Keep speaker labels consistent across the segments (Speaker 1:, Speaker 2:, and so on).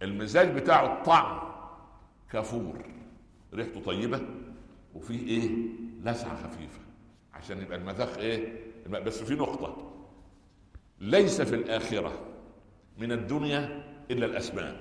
Speaker 1: المزاج بتاعه الطعم كافور ريحته طيبه وفيه ايه لسعه خفيفه عشان يبقى المذاق ايه بس في نقطه ليس في الاخره من الدنيا الا الاسماء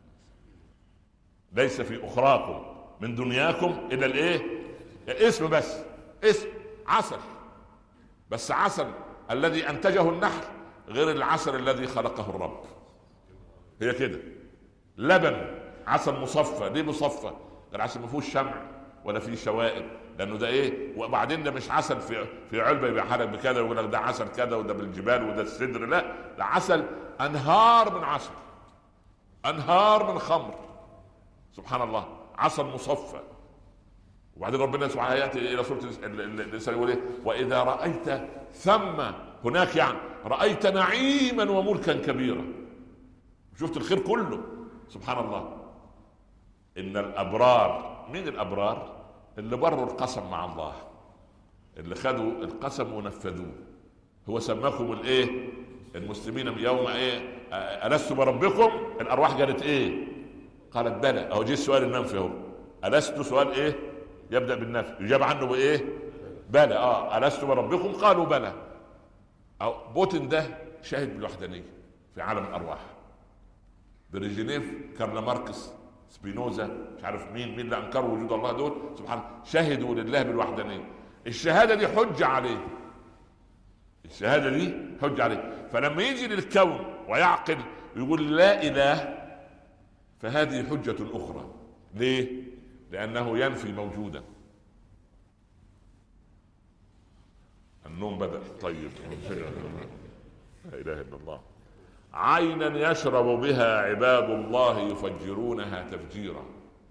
Speaker 1: ليس في اخراكم من دنياكم الا الايه الاسم بس اسم عسل بس عسل الذي انتجه النحل غير العسل الذي خلقه الرب هي كده لبن عسل مصفى ليه مصفى العسل ما فيهوش شمع ولا فيه شوائب لانه ده ايه وبعدين ده مش عسل في في علبه يبقى حالك بكذا ويقول لك ده عسل كذا وده بالجبال وده السدر لا ده عسل انهار من عسل انهار من خمر سبحان الله عسل مصفى وبعدين ربنا سبحانه ياتي الى سوره الانسان يقول ايه واذا رايت ثم هناك يعني رايت نعيما وملكا كبيرا شفت الخير كله سبحان الله ان الابرار مين الابرار اللي بروا القسم مع الله اللي خدوا القسم ونفذوه هو سماكم الايه المسلمين يوم ايه الست بربكم الارواح قالت ايه قالت بلى اهو جه السؤال المنفي اهو الست سؤال ايه يبدا بالنفي يجاب عنه بايه بلى اه الست بربكم قالوا بلى أو بوتين ده شاهد بالوحدانيه في عالم الارواح بريجينيف كارل ماركس سبينوزا مش عارف مين مين اللي انكروا وجود الله دول سبحان شهدوا لله بالوحدانيه الشهاده دي حجه عليه الشهاده دي حجه عليه فلما يجي للكون ويعقل ويقول لا اله فهذه حجه اخرى ليه لانه ينفي موجودا النوم بدا طيب لا اله الا الله عينا يشرب بها عباد الله يفجرونها تفجيرا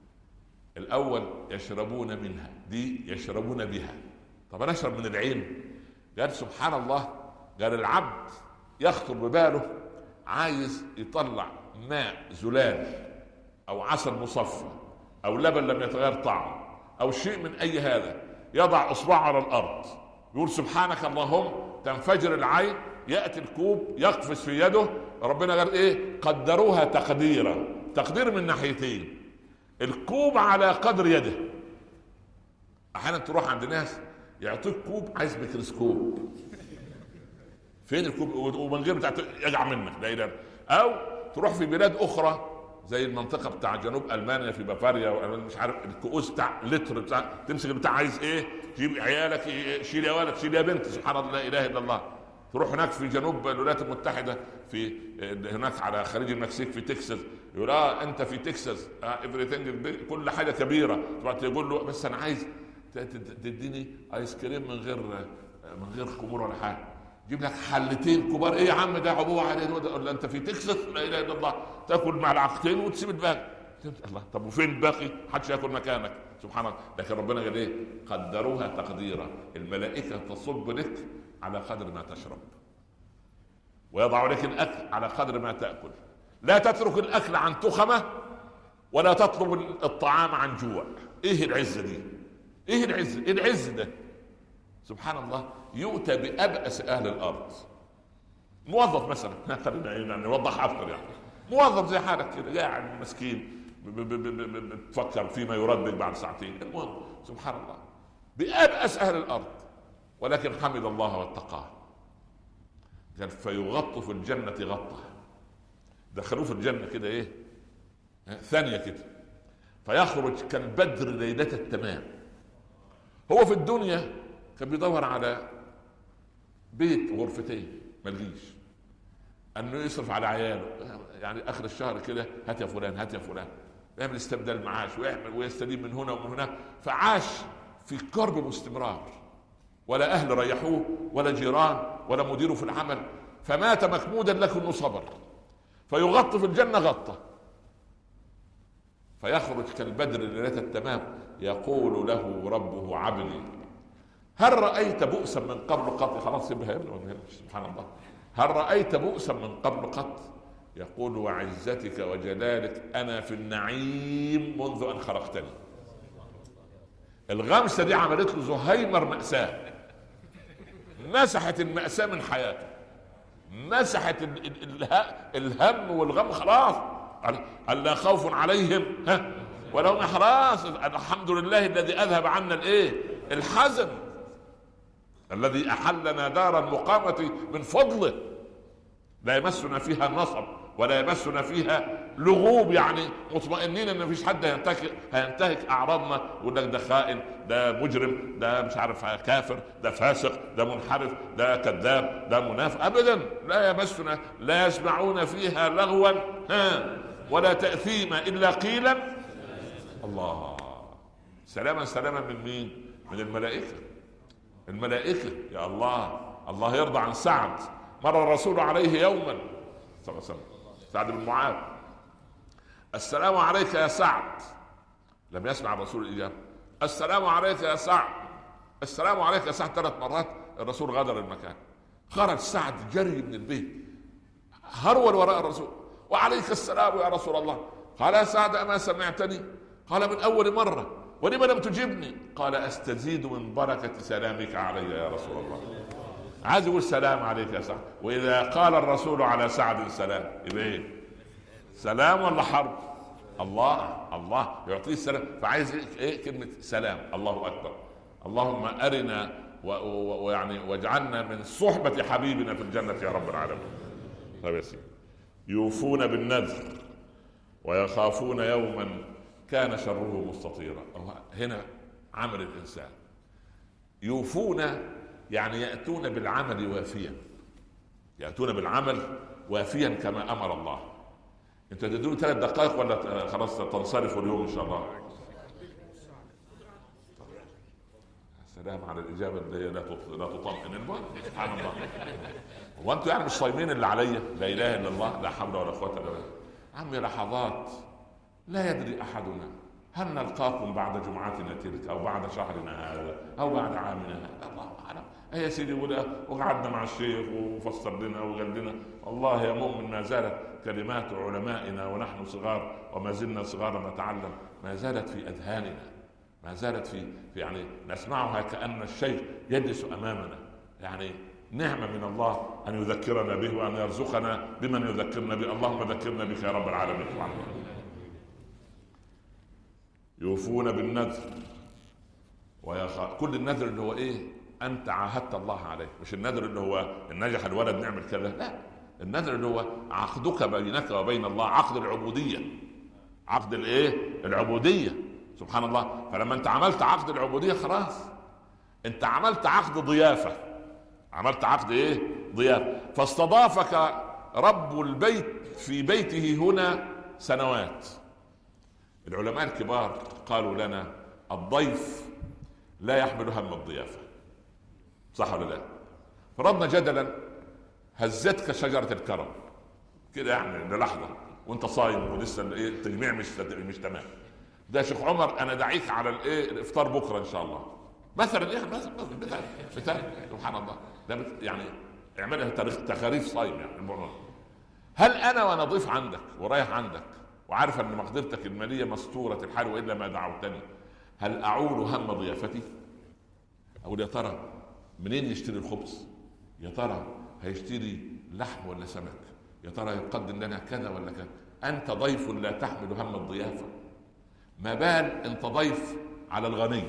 Speaker 1: الاول يشربون منها دي يشربون بها طب انا اشرب من العين قال سبحان الله قال العبد يخطر بباله عايز يطلع ماء زلال او عسل مصفى او لبن لم يتغير طعمه او شيء من اي هذا يضع اصبعه على الارض يقول سبحانك اللهم تنفجر العين ياتي الكوب يقفز في يده ربنا قال ايه قدروها تقديرا تقدير من ناحيتين الكوب على قدر يده احيانا تروح عند ناس يعطيك كوب عايز ميكروسكوب فين الكوب ومن غير بتاعت يجع منك لا اله او تروح في بلاد اخرى زي المنطقه بتاع جنوب المانيا في بافاريا مش عارف الكؤوس بتاع لتر بتاع تمسك بتاع عايز ايه جيب عيالك شيل يا ولد شيل يا بنت سبحان الله لا اله الا الله تروح هناك في جنوب الولايات المتحده في هناك على خليج المكسيك في تكساس يقول اه انت في تكساس آه كل حاجه كبيره تقول له بس انا عايز تديني ايس كريم من غير من غير خمور ولا حاجه جيب لك حلتين كبار ايه يا عم ده عبوه عليه ولا انت في تكساس لا اله الا الله تاكل معلقتين وتسيب الباقي الله طب وفين الباقي؟ محدش ياكل مكانك سبحان الله لكن ربنا قال ايه؟ قدروها تقديرا الملائكه تصب لك على قدر ما تشرب ويضع لك الاكل على قدر ما تاكل لا تترك الاكل عن تخمه ولا تطلب الطعام عن جوع ايه العزه دي ايه العز ايه العز ده سبحان الله يؤتى بابأس اهل الارض موظف مثلا خلينا يعني نوضح اكثر يعني موظف زي حالك كده قاعد مسكين بتفكر فيما يردد بعد ساعتين المهم سبحان الله بأبأس اهل الارض ولكن حمد الله واتقاه قال فيغط في الجنة غطة دخلوه في الجنة كده ايه ثانية كده فيخرج كالبدر ليلة التمام هو في الدنيا كان بيدور على بيت غرفتين ملقيش انه يصرف على عياله يعني اخر الشهر كده هات يا فلان هات يا فلان يعمل استبدال معاش ويعمل ويستدين من هنا ومن هناك فعاش في كرب باستمرار ولا اهل ريحوه ولا جيران ولا مديره في العمل فمات مكمودا لكنه صبر فيغطي في الجنه غطه فيخرج كالبدر ليله التمام يقول له ربه عبدي هل رايت بؤسا من قبل قط خلاص سيبها يا ابني سبحان الله هل رايت بؤسا من قبل قط يقول وعزتك وجلالك انا في النعيم منذ ان خلقتني الغمسه دي عملت له زهيمر ماساه مسحت الماساه من حياته مسحت الهم والغم خلاص قال لا خوف عليهم ها ولهم احراس الحمد لله الذي اذهب عنا الايه الحزن الذي احلنا دار المقامه من فضله لا يمسنا فيها نصب ولا يمسنا فيها لغوب يعني مطمئنين ان مفيش حد هينتهك هينتهك اعراضنا يقول لك ده خائن ده مجرم ده مش عارف كافر ده فاسق ده منحرف ده كذاب ده منافق ابدا لا يمسنا لا يسمعون فيها لغوا ها ولا تاثيما الا قيلا الله سلاما سلاما من مين؟ من الملائكه الملائكه يا الله الله يرضى عن سعد مر الرسول عليه يوما صلى الله عليه وسلم سعد بن معاذ السلام عليك يا سعد لم يسمع الرسول الاجابه السلام عليك يا سعد السلام عليك يا سعد ثلاث مرات الرسول غادر المكان خرج سعد جري من البيت هرول وراء الرسول وعليك السلام يا رسول الله قال يا سعد اما سمعتني قال من اول مره ولم لم تجبني قال استزيد من بركه سلامك علي يا رسول الله عايز يقول سلام عليك يا سعد واذا قال الرسول على سعد سلام يبقى ايه سلام ولا حرب الله الله يعطيه السلام فعايز ايه كلمه سلام الله اكبر اللهم ارنا ويعني واجعلنا من صحبه حبيبنا في الجنه يا رب العالمين طيب يا سيدي يوفون بالنذر ويخافون يوما كان شره مستطيرا هنا عمل الانسان يوفون يعني ياتون بالعمل وافيا ياتون بالعمل وافيا كما امر الله انت تدون ثلاث دقائق ولا خلاص تنصرفوا اليوم ان شاء الله سلام على الاجابه اللي لا لا تطمئن المهم سبحان الله هو انتوا يعني مش صايمين اللي عليا لا اله الا الله لا حول ولا قوه الا بالله عمي لحظات لا يدري احدنا هل نلقاكم بعد جمعتنا تلك او بعد شهرنا هذا او بعد عامنا هذا الله اعلم يا سيدي وقعدنا مع الشيخ وفسر لنا وقال لنا والله يا مؤمن ما زالت كلمات علمائنا ونحن صغار وما زلنا صغارا نتعلم ما زالت في اذهاننا ما زالت في, في يعني نسمعها كان الشيخ يجلس امامنا يعني نعمة من الله أن يذكرنا به وأن يرزقنا بمن يذكرنا به اللهم ذكرنا بك يا رب العالمين يوفون بالنذر ويخاف كل النذر اللي هو ايه انت عاهدت الله عليه مش النذر اللي هو ان نجح الولد نعمل كذا لا النذر اللي هو عقدك بينك وبين الله عقد العبوديه عقد الايه العبوديه سبحان الله فلما انت عملت عقد العبوديه خلاص انت عملت عقد ضيافه عملت عقد ايه ضيافه فاستضافك رب البيت في بيته هنا سنوات العلماء الكبار قالوا لنا الضيف لا يحمل هم الضيافه صح ولا لا فرضنا جدلا هزتك شجره الكرم كده يعني للحظه وانت صايم ولسه الايه التجميع مش مش تمام ده يا شيخ عمر انا دعيك على الايه الافطار بكره ان شاء الله مثلا يعني مثلا مثال مثال سبحان الله ده يعني اعملها تاريخ تخاريف صايم يعني الموضوع هل انا وانا ضيف عندك ورايح عندك وعارف ان مقدرتك الماليه مستوره الحال والا ما دعوتني هل اعول هم ضيافتي؟ اقول يا ترى منين يشتري الخبز؟ يا ترى هيشتري لحم ولا سمك؟ يا ترى يقدم لنا كذا ولا كذا؟ انت ضيف لا تحمل هم الضيافه ما بال انت ضيف على الغني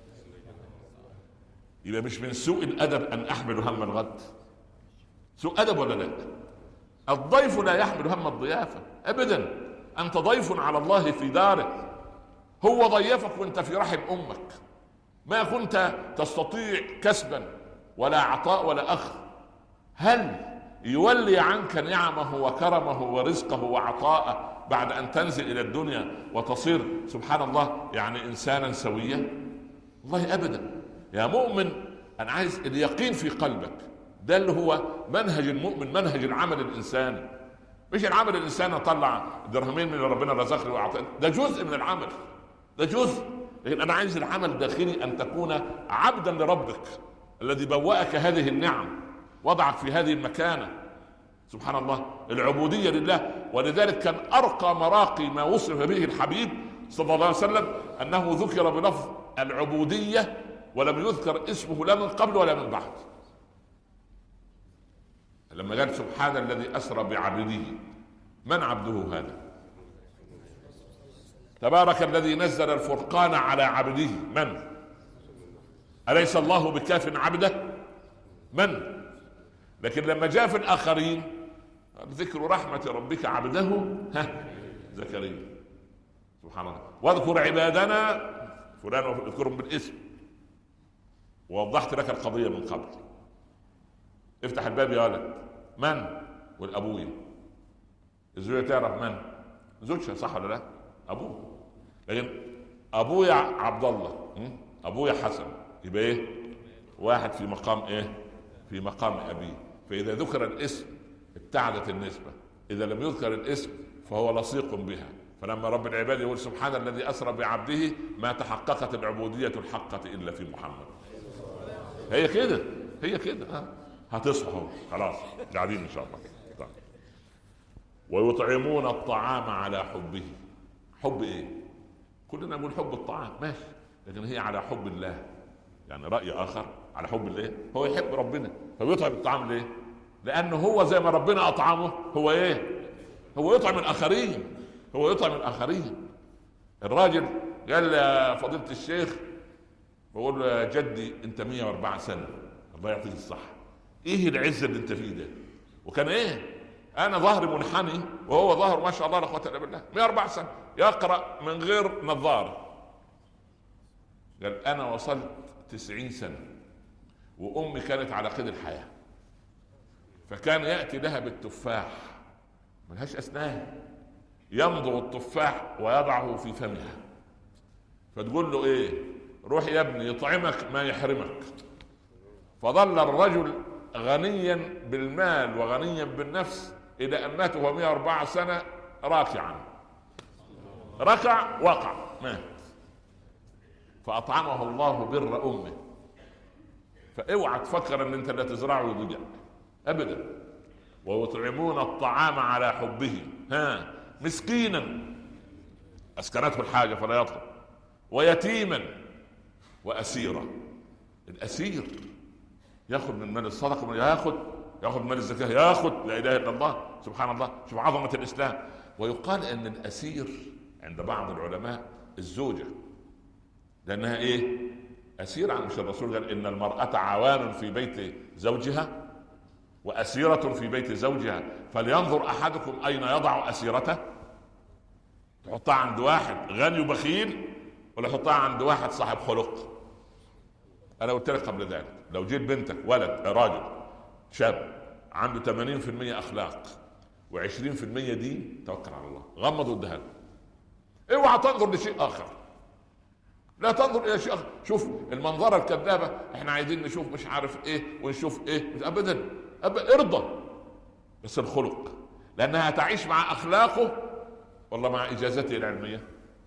Speaker 1: يبقى مش من سوء الادب ان احمل هم الغد سوء ادب ولا لا الضيف لا يحمل هم الضيافه ابدا انت ضيف على الله في داره هو ضيفك وانت في رحم امك ما كنت تستطيع كسبا ولا عطاء ولا اخذ هل يولي عنك نعمه وكرمه ورزقه وعطاءه بعد ان تنزل الى الدنيا وتصير سبحان الله يعني انسانا سويا والله ابدا يا مؤمن انا عايز اليقين في قلبك ده اللي هو منهج المؤمن منهج العمل الانساني مش العمل الانسان اطلع درهمين من ربنا رزقني واعطاني ده جزء من العمل ده جزء لكن انا عايز العمل الداخلي ان تكون عبدا لربك الذي بوأك هذه النعم وضعك في هذه المكانه سبحان الله العبوديه لله ولذلك كان ارقى مراقي ما وصف به الحبيب صلى الله عليه وسلم انه ذكر بلفظ العبوديه ولم يذكر اسمه لا من قبل ولا من بعد لما قال سبحان الذي اسرى بعبده من عبده هذا تبارك الذي نزل الفرقان على عبده من أليس الله بكاف عبده من لكن لما جاء في الآخرين ذكر رحمة ربك عبده ها زكريا سبحان الله واذكر عبادنا فلان اذكرهم بالاسم ووضحت لك القضية من قبل افتح الباب يا ولد من والابويا الزوجة تعرف من زوجها صح ولا لا ابوه لكن ابويا عبد الله ابويا حسن يبقى ايه واحد في مقام ايه في مقام ابيه فاذا ذكر الاسم ابتعدت النسبه اذا لم يذكر الاسم فهو لصيق بها فلما رب العباد يقول سبحان الذي اسرى بعبده ما تحققت العبوديه الحقه الا في محمد هي كده هي كده ها هتصحوا خلاص قاعدين ان شاء الله طيب. ويطعمون الطعام على حبه حب ايه كلنا نقول حب الطعام ماشي لكن هي على حب الله يعني راي اخر على حب الله هو يحب ربنا فبيطعم الطعام ليه لانه هو زي ما ربنا اطعمه هو ايه هو يطعم الاخرين هو يطعم الاخرين الراجل قال يا فضيله الشيخ بقول له يا جدي انت 104 سنه الله يعطيك الصحه ايه العزه اللي انت فيه ده وكان ايه انا ظهري منحني وهو ظهر ما شاء الله لا قوه الا بالله 104 سنه يقرا من غير نظاره قال انا وصلت 90 سنه وامي كانت على قيد الحياه فكان ياتي لها بالتفاح ملهاش اسنان يمضغ التفاح ويضعه في فمها فتقول له ايه روح يا ابني يطعمك ما يحرمك فظل الرجل غنيا بالمال وغنيا بالنفس الى ان مات وهو 104 سنه راكعا ركع وقع مات فاطعمه الله بر امه فاوعى تفكر ان انت لا تزرعه ويضيع ابدا ويطعمون الطعام على حبه ها مسكينا اسكنته الحاجه فلا يطلب ويتيما واسيرا الاسير ياخذ من مال الصدقه ياخذ ياخذ من مال الزكاه ياخذ لا اله الا الله سبحان الله شوف عظمه الاسلام ويقال ان الاسير عند بعض العلماء الزوجه لانها ايه؟ اسير عن مش الرسول قال ان المراه عوان في بيت زوجها واسيره في بيت زوجها فلينظر احدكم اين يضع اسيرته تحطها عند واحد غني وبخيل ولا يحطها عند واحد صاحب خلق انا قلت لك قبل ذلك لو جيت بنتك ولد راجل شاب عنده 80% اخلاق و20% دين توكل على الله غمض واديها اوعى تنظر لشيء اخر لا تنظر الى شيء اخر شوف المنظره الكذابه احنا عايزين نشوف مش عارف ايه ونشوف ايه ابدا أبدا ارضى بس الخلق لانها تعيش مع اخلاقه والله مع اجازته العلميه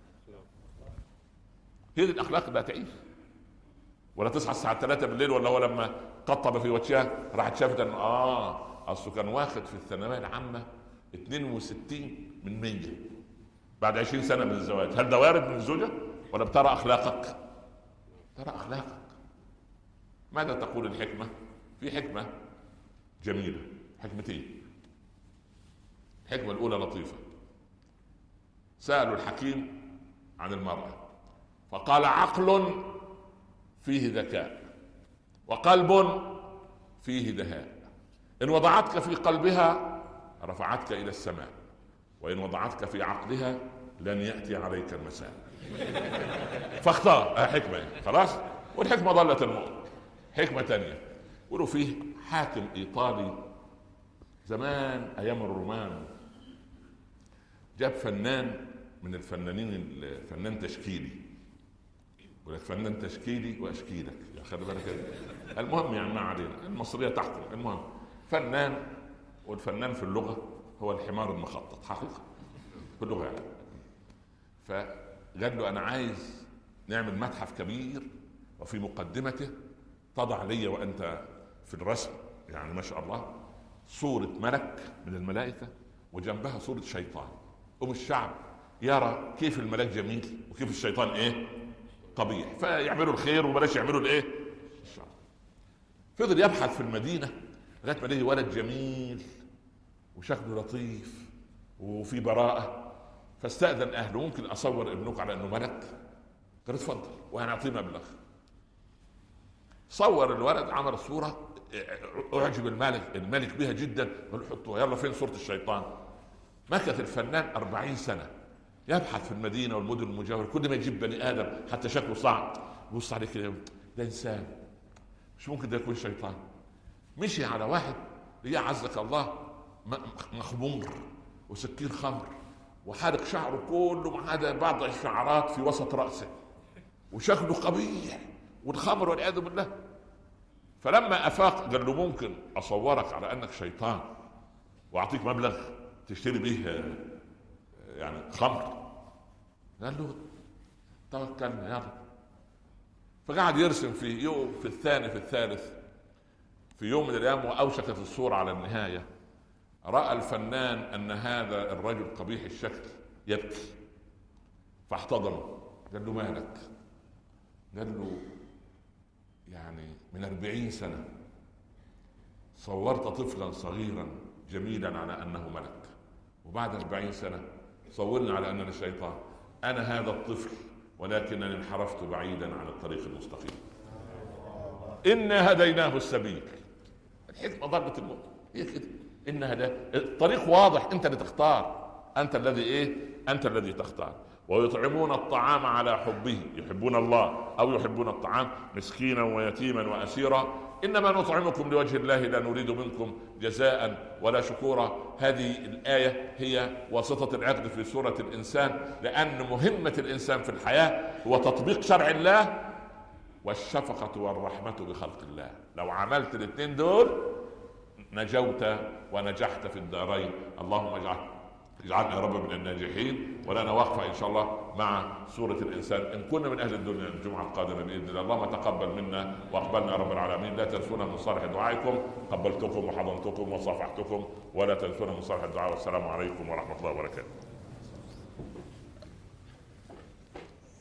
Speaker 1: هي دي الاخلاق اللي هتعيش ولا تصحى الساعه 3 بالليل ولا هو لما قطب في وجهها راحت شافت انه اه اصله كان واخد في الثانويه العامه 62 من 100 بعد 20 سنه من الزواج هل ده وارد من الزوجه ولا بترى اخلاقك ترى اخلاقك ماذا تقول الحكمه في حكمه جميله حكمتين الحكمه الاولى لطيفه سالوا الحكيم عن المراه فقال عقل فيه ذكاء وقلب فيه دهاء ان وضعتك في قلبها رفعتك الى السماء وان وضعتك في عقلها لن ياتي عليك المساء فاختار آه حكمه خلاص والحكمه ضلت المؤمن حكمه ثانيه يقولوا فيه حاكم ايطالي زمان ايام الرومان جاب فنان من الفنانين الفنان تشكيلي يقول لك فنان تشكيلي واشكيلك يا خلي بالك المهم يعني ما علينا المصريه تحكم المهم فنان والفنان في اللغه هو الحمار المخطط حقيقه في اللغه يعني فقال له انا عايز نعمل متحف كبير وفي مقدمته تضع لي وانت في الرسم يعني ما شاء الله صورة ملك من الملائكة وجنبها صورة شيطان قوم الشعب يرى كيف الملاك جميل وكيف الشيطان ايه قبيح فيعملوا الخير وبلاش يعملوا الايه الشر فضل يبحث في المدينه لغايه ما لقي ولد جميل وشكله لطيف وفي براءه فاستاذن اهله ممكن اصور ابنك على انه ملك قال اتفضل وانا اعطيه مبلغ صور الولد عمل صوره اعجب الملك الملك بها جدا قال حطوها يلا فين صوره الشيطان مكث الفنان أربعين سنة يبحث في المدينة والمدن المجاورة كل ما يجيب بني آدم حتى شكله صعب يبص عليه كده ده إنسان مش ممكن ده يكون شيطان مشي على واحد ليه عزك الله مخمور وسكين خمر وحالق شعره كله ما عدا بعض الشعرات في وسط راسه وشكله قبيح والخمر والعياذ بالله فلما افاق قال له ممكن اصورك على انك شيطان واعطيك مبلغ تشتري به يعني خمر قال له توكلنا يلا فقعد يرسم في يوم في الثاني في الثالث في يوم من الايام واوشكت الصوره على النهايه راى الفنان ان هذا الرجل قبيح الشكل يبكي فاحتضنه قال له مالك قال له يعني من أربعين سنة صورت طفلا صغيرا جميلا على أنه ملك وبعد أربعين سنة صورني على أنني شيطان أنا هذا الطفل ولكنني انحرفت بعيدا عن الطريق المستقيم إنا هديناه السبيل الحكمة ضربة الموت هي كده إن هذا الطريق واضح أنت اللي تختار أنت الذي إيه أنت الذي تختار ويطعمون الطعام على حبه يحبون الله او يحبون الطعام مسكينا ويتيما واسيرا انما نطعمكم لوجه الله لا نريد منكم جزاء ولا شكورا هذه الايه هي واسطه العقد في سوره الانسان لان مهمه الانسان في الحياه هو تطبيق شرع الله والشفقه والرحمه بخلق الله لو عملت الاثنين دول نجوت ونجحت في الدارين اللهم اجعل اجعلنا يا رب من الناجحين ولنا وقفه ان شاء الله مع سوره الانسان ان كنا من اهل الدنيا الجمعه القادمه باذن الله اللهم تقبل منا واقبلنا يا رب العالمين لا تنسونا من صالح دعائكم قبلتكم وحضنتكم وصافحتكم ولا تنسونا من صالح الدعاء والسلام عليكم ورحمه الله وبركاته